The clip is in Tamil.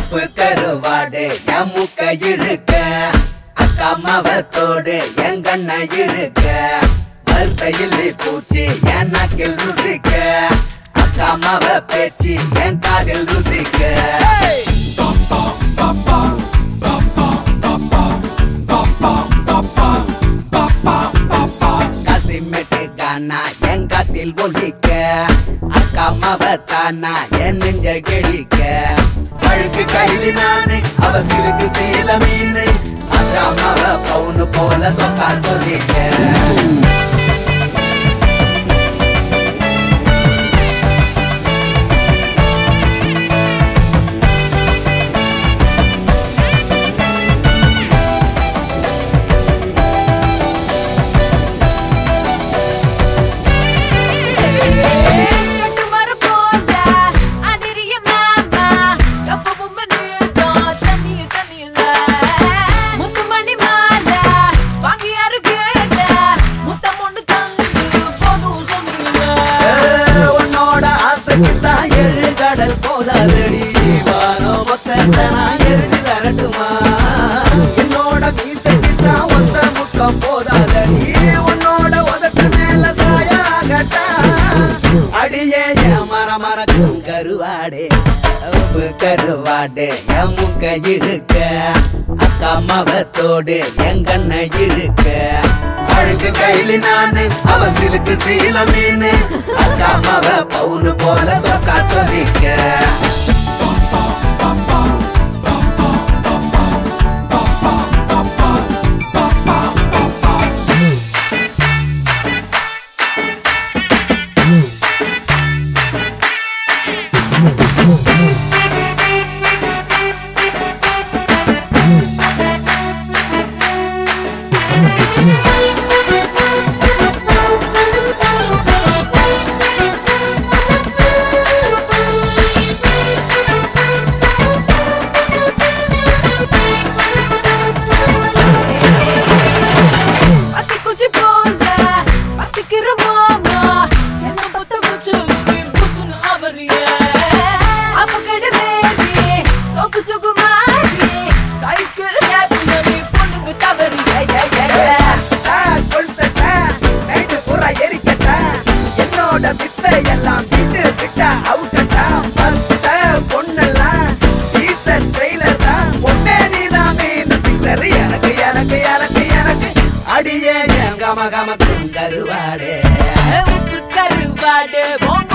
உப்பு கருவாடு என் முக்க இழுக்க அக்கா மவத்தோடு என் கண்ணை இழுக்க வறுத்த இல்லி பூச்சி என் நாக்கில் ருசிக்க அக்கா மவ பேச்சு என் காதில் ருசிக்க கசிமெட்டு கானா என் காத்தில் ஒலிக்க அக்கா மவ தானா என் நெஞ்ச கிழிக்க அழுக்கு கைலி நானு அவ சிறுக்கு சீல மீனு அக்கா மவ பவுனு போல சொக்கா சொல்லிக்க கட்டு மரம் போல அதிரிய மாமா எப்பவும் மனுதான் தண்ணிய தண்ணியில முத்துமணி மாலை வாங்கி அருகேட்ட முத்தம் ஒண்ணு தந்து போதும் சொன்னீங்க உன்னோட ஆசைக்கு தான் ஏழு கடல் போதாதடி வானோ மொத்தத்தை நான் எழுதி தரட்டுமா என்னோட மீசைக்கு தான் ஒத்த முக்கம் போதாதடி உன்னோட உதட்டு மேல சாயாகட்டா அடியே என் மர மரக்கும் கருவாடே உப்பு கருவாடு என் முக்க இழுக்க அக்கா மவத்தோடு என் கண்ணை இழுக்க அழுக்கு கைலி நானு அவ சிலுக்கு சீல மீனு அக்கா மவ பவுனு போல சொக்கா சொல்லிக்க அத்தி குச்சி போல அத்திக்கிற மாமா என்ன பத்த வச்சு புசுன்னு அவரிய அப்ப கடை மேரி சொக்கு சுகுமாரி சைக்கிள் ஹேப்பி நடி பொண்ணுங்க தவறிய நைட்டு பூரா எரிக்கட்டா என்னோட வித்தை எல்லாம் விட்டு விட்டா அவுட்டட்டா மத்த பொண்ணெல்லாம் டீசர் ட்ரெய்லர் தான் ஒன்னே நீதான் மீன் பிக்சர் எனக்கு எனக்கு எனக்கு எனக்கு அடியே என் கம கமக்கும் கருவாடே உப்பு கருவாடு பொங்க